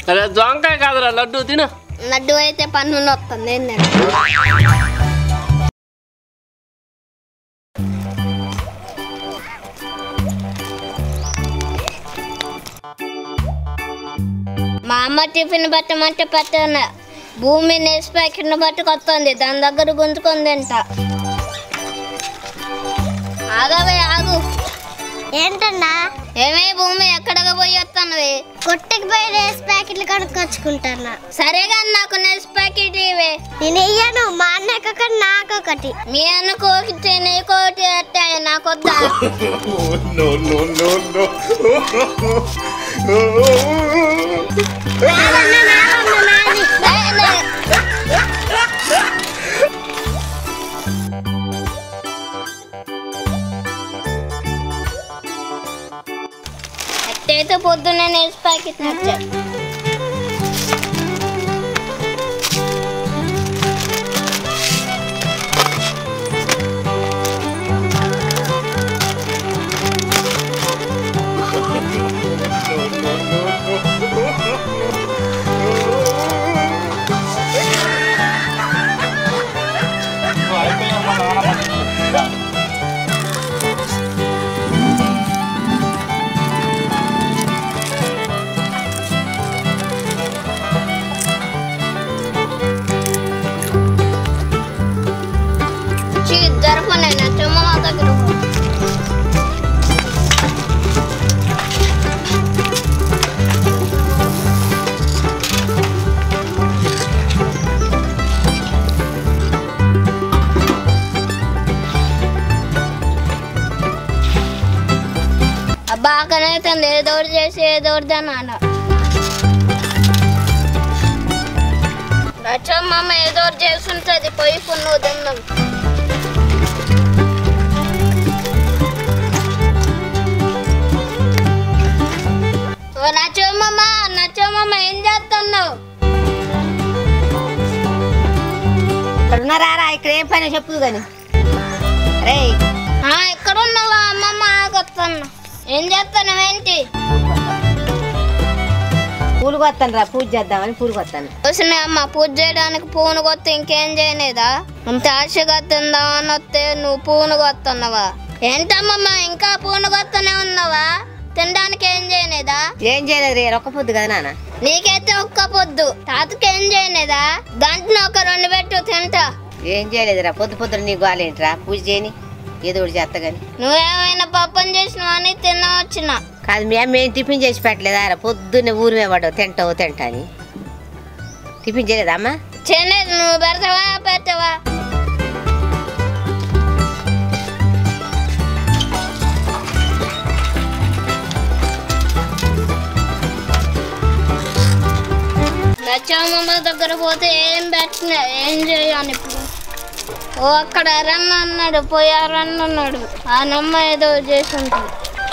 అరే జొంకాయ కాదురా లడ్డు తిను లడ్డు అయితే పన్ను వస్తుంది ఏంటంటే మా అమ్మ టిఫిన్ పెట్టమంటే పెట్టాను భూమి నేసి ప్యాకెట్ని పట్టుకొస్తుంది దాని దగ్గర గుంజుకుంది అంట ఆగవే ఆగు ఏంటన్నా ఏమే భూమి ఎక్కడికి పోయి వస్తానవి కొట్టుకు పోయి రేస్ ప్యాకెట్లు కనుక్కొచ్చుకుంటానా సరే కానీ నాకు నెక్స్ట్ ప్యాకెట్ ఇవే నేను ఇయ్యను మా అన్నకి ఒకటి నాకు ఒకటి మీ అనుకోకి నీకోటి ఎట్టాయి నాకొద్దా నాదన్నా, నాదన్నా, నాది. ఏయ్, నే- ఎట్టయితే పొద్దున్నే నెక్స్ట్ ప్యాకెట్ నచ్చా చీ జరపనే నా చెమ్మ మా దగ్గర పో. అబ్బా ఆకనైతే ఏదో ఒకటి చేసి ఏదో ఒకటి అన్న రచమ్మ ఏదో ఒకటి చేస్తుంటది పోయి పున్ను తిందాం ఓ నచ్చమ్మమ్మ నచ్చమ్మమ్మ ఏం చేస్తున్నావు ఇక్కడ ఉన్నారా ఇక్కడ ఏం పని చెప్పు కానీ రే ఆ, ఎక్కడ ఉన్నావా అమ్మమ్మ ఆగొస్తున్నా ఏం చేస్తున్నావు ఏంటి పూలు కొత్తాను రా పూజ చేద్దామని పూలు కొత్తాను వచ్చిన అమ్మ పూజ చేయడానికి పూను కొత్త ఇంకేం చేయలేదా అంత ఆశగా తిందామని వస్తే నువ్వు పూను కొత్తన్నావా ఏంటమ్మమ్మ ఇంకా పూను కొత్తనే ఉన్నావా తినడానికి ఏం చేయలేదా ఏం చేయలేదు రే ఒక్క పొద్దు కదా నాన్న నీకైతే ఒక్క పొద్దు తాతకి ఏం చేయలేదా దాంట్లో ఒక రెండు పెట్టు తింటా ఏం చేయలేదురా పొద్దు పొద్దున నీ గోలేంట్రా పూజ చేయని ఏదో ఒకటి చేస్తా కానీ నువ్వేమైనా పప్పని చేసినావని తిన్నా వచ్చిన కాదు మేము ఏం టిఫిన్ చేసి పెట్టలేదా రా పొద్దున్నే ఊరు మీద పడవు తింటావు తింటా అని టిఫిన్ చేయలేదా అమ్మా చేయలేదు నువ్వు పెడతావా పెట్టవా లచ్చమ్మ దగ్గర పోతే ఏం పెట్టిన ఏం చేయాలి ఇప్పుడు ఓ అక్కడ రన్ అన్నాడు పోయి ఆ రన్ అన్నాడు ఆ నమ్మ ఏదో చేసి ఉంటుంది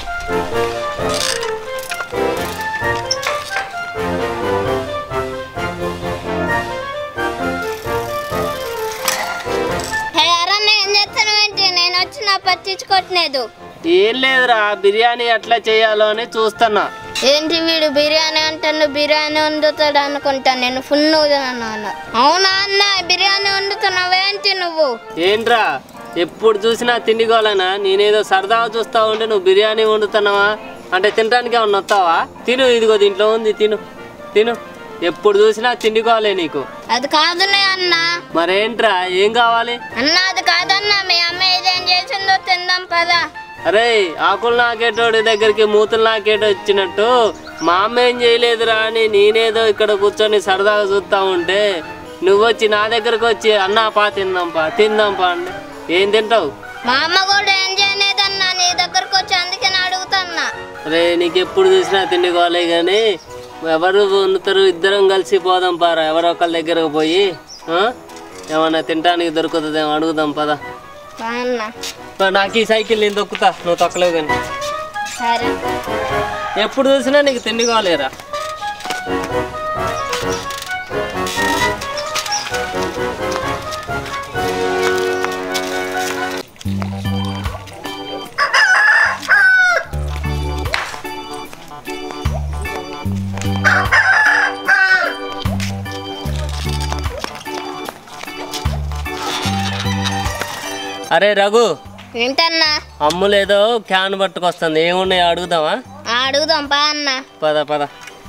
హే అరన్న ఏం చేస్తానంటే నేను వచ్చిన పట్టించుకోవట్లేదు ఏం లేదురా బిర్యానీ ఎట్లా చేయాలో అని చూస్తున్నా ఏంటి వీడు బిర్యానీ అంటాను బిర్యానీ వండుతాడు అనుకుంటా నేను ఫుల్ అన్నాను అవునా అన్న బిర్యానీ వండుతున్నావేంటి నువ్వు ఏంట్రా ఎప్పుడు చూసినా తిండి గోలనా నేనేదో సరదాగా చూస్తా ఉంటే నువ్వు బిర్యానీ వండుతున్నావా అంటే తినడానికి ఏమన్నా వస్తావా తిను ఇదిగో దీంట్లో ఉంది తిను తిను ఎప్పుడు చూసినా తిండి గోలే నీకు అది కాదునే అన్న మరేంట్రా ఏం కావాలి అన్న అది కాదన్న మీ అమ్మ ఏదేం చేసిందో తిందాం పదా అరే ఆకులు నాకేటోడి దగ్గరికి మూతులు నాకేటో ఇచ్చినట్టు మా అమ్మ ఏం చేయలేదురా అని నేనేదో ఇక్కడ కూర్చొని సరదాగా చూస్తా ఉంటే నువ్వొచ్చి నా దగ్గరకు వచ్చి అన్నా పా తిందాంపా తిందాంపా అంటే ఏం తింటావు మా అమ్మ కూడా ఏం చేయలేదన్నా నీ దగ్గరకు వచ్చి అందుకే నేను అడుగుతున్నా అరే నీకు ఎప్పుడు చూసినా తిండి కాలే కానీ ఎవరు వండుతారు ఇద్దరం కలిసి పోదాం పారా ఎవరో ఒకళ్ళ దగ్గరకు పోయి ఆ? ఏమన్నా తినడానికి దొరుకుతుందేమో అడుగుదాం పదా బా అన్న నాకు ఈ సైకిల్ నేను దొక్కుతా నువ్వు తొక్కలేవు కానీ సరే ఎప్పుడు చూసినా నీకు తిండి కాలేరా అరే రఘు ఏంటన్నా అమ్ములేదో క్యాన్ పట్టుకొస్తుంది ఏమున్నాయో అడుగుదామా ఆ, అడుగుదాం పా అన్న పద పద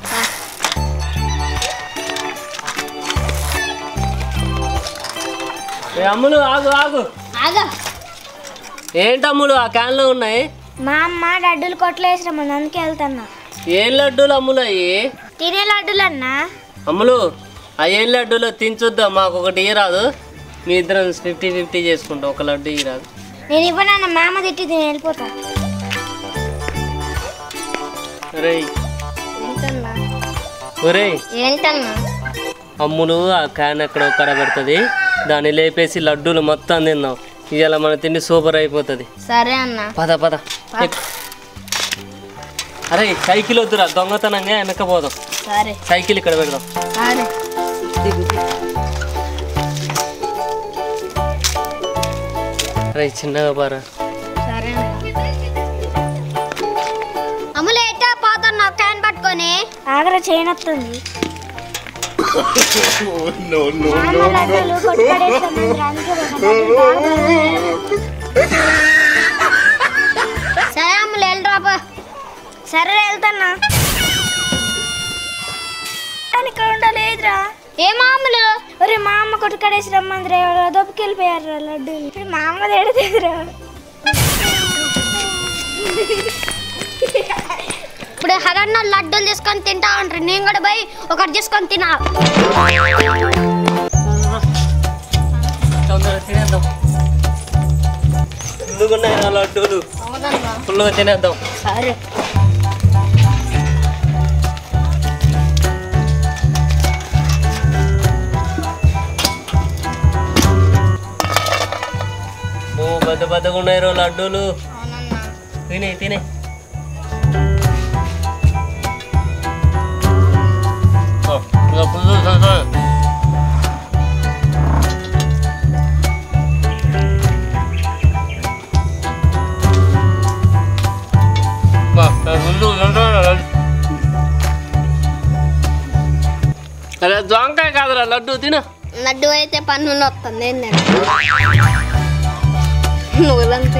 ఏ అమ్ములు ఆగు ఆగు ఆగా ఏంటి అమ్ములు ఆ క్యాన్లో ఉన్నాయి మా అమ్మ లడ్డూలు కొట్లేసిరమ్మని అందుకే వెళ్తున్నా ఏం లడ్డూలు అమ్ములు అయ్యి తినే లడ్డూలు అన్నా అమ్ములు ఆ ఏం లడ్డూలో తినచుద్దాం మాకు ఒకటి ఇరాదు మీ ఇద్దరం ఫిఫ్టీ ఫిఫ్టీ చేసుకుంటాం ఒక లడ్డు ఇరాదు నేను ఇవ్వనన్న మా అమ్మ తిట్టి నేను వెళ్ళిపోతా ఒరేయ్ ఏంటన్నా ఒరేయ్ ఏంటన్నా అమ్ములు ఆ క్యాన్ ఎక్కడ ఒక్కడ పెడుతుంది దాన్ని లేపేసి లడ్డూలు మొత్తం తిందాం ఇవాళ మన తిండి సూపర్ అయిపోతుంది సరే అన్న పద పద ఎక్కు. అరే సైకిల్ వద్దురా దొంగతనంగా వెనకపోదాం సరే సైకిల్ ఇక్కడ పెడదాం సరే అరే చిన్నగా పారా సరే అన్న అమ్ములు ఎట్టా పోతున్నావు క్యాన్ పట్టుకొని ఆగ్ర చేయనొస్తుంది సరే అమ్ములు వెళ్ళరాపా సరే వెళ్తానా ఇక్కడ ఉండలేదురా ఏ మామూలు ఒరే మా అమ్మ కొట్టుకడేసి రమ్మందిరా ఎవరో దొబ్బకెళ్ళిపోయారు లడ్డు ఇప్పుడు మా అమ్మ తేడదేదిరా ఇప్పుడు హరన్న లడ్డూలు తీసుకొని తింటా ఉంటారు నేను కూడా పోయి ఒకటి తీసుకొని తినా తొందరగా తినేద్దాం ఫుల్లుగా ఉన్నాయి ఆ లడ్డూలు ఫుల్లుగా తినేద్దాం సరే ఓ పెద్ద పెద్దగా ఉన్నాయి రో లడ్డూలు తినే తినే ఓ, ఇంకా ఫుల్ సరసర. బా, ఫుల్ సరసర లడ్డు. అరే జాంకాయ కాదురా లడ్డు తిన లడ్డు అయితే పన్ను వస్తుంది ఏంటంటే నువ్వులంతే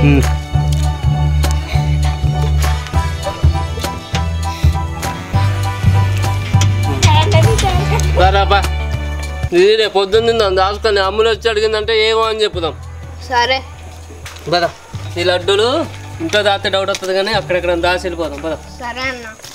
బరాబా ఇది రేపు పొద్దున్న తిందాం దాచుకొని అమ్ములు వచ్చి అడిగిందంటే ఏమో అని చెప్పుదాం సరే పద ఈ లడ్డూలు ఇంట్లో దాస్తే డౌట్ వస్తుంది కానీ అక్కడెక్కడ దాచి వెళ్ళిపోదాం పద సరే అన్న